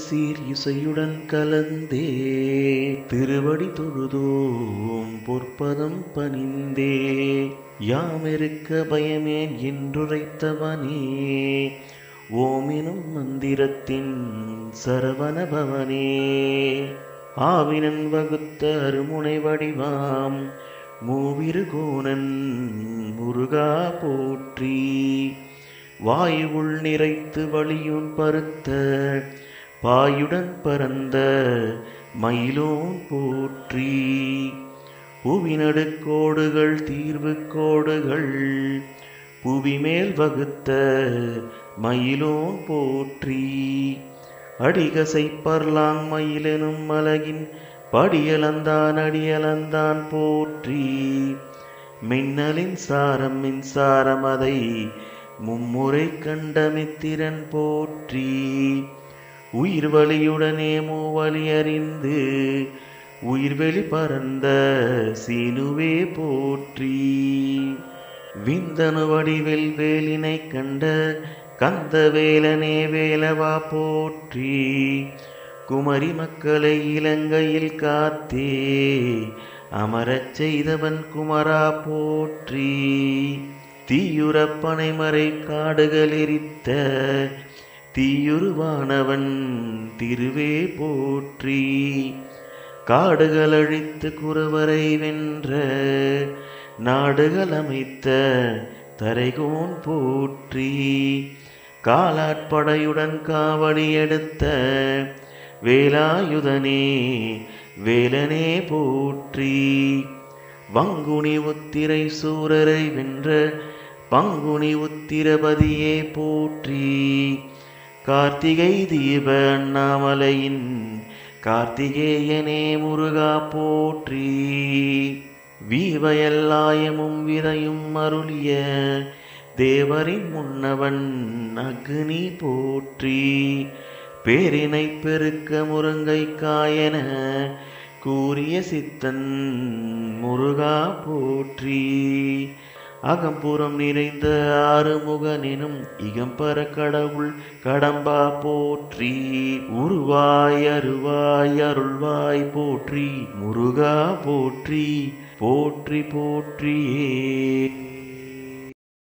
சீர் இசையுடன் கலந்தே திருவடி தொழுதோம் பொற்பதம் பணிந்தே யாமிருக்க பயமேன் என்றுரைத்தவனே ஓமினும் மந்திரத்தின் சரவணபவனே ஆவினன் வகுத்த அருமுனை வடிவாம் மூவிருகோணன் முருகா போற்றி வாயுவுள் நிறைத்து வழியுன் பருத்த பாயுடன் பரந்த மயிலோன் போற்றி புவிநடுக்கோடுகள் தீர்வு கோடுகள் புவிமேல் வகுத்த மயிலோன் போற்றி அடிகசை பர்லாங் மயிலெனும் அலகின் படியலந்தான் அடியலந்தான் போற்றி மின்னலின் சாரம் மின்சாரம் அதை மும்முறை கண்ட மித்திரன் போற்றி உயிர் வலியுடனே மூவலி அறிந்து உயிர்வெளி பரந்த சீனுவே போற்றி விந்தனு வடிவில் வேலினை கண்ட கந்த வேலனே வேலவா போற்றி குமரி மக்களை இலங்கையில் காத்தே அமரச் செய்தவன் குமரா போற்றி தீயுரப்பனை மறை காடுகள் எரித்த தீயுருவானவன் திருவே போற்றி காடுகள் அழித்து குறவரை வென்ற நாடுகள் அமைத்த தரைகோன் போற்றி காலாட்படையுடன் காவடி எடுத்த வேலாயுதனே வேலனே போற்றி வங்குனி உத்திரை சூரரை வென்ற பங்குனி உத்திரபதியே போற்றி கார்த்திகை தீப அண்ணாமலையின் கார்த்திகேயனே முருகா போற்றி வீவையல்லாயமும் விதையும் அருளிய தேவரின் முன்னவன் அக்னி போற்றி பேரினை பெருக்க முருங்கை காயன கூறிய சித்தன் முருகா போற்றி அகம்புறம் நிறைந்த ஆறுமுகனெனும் இகம்பர கடவுள் கடம்பா போற்றி உருவாய் அருவாய் அருள்வாய் போற்றி முருகா போற்றி போற்றி போற்றியே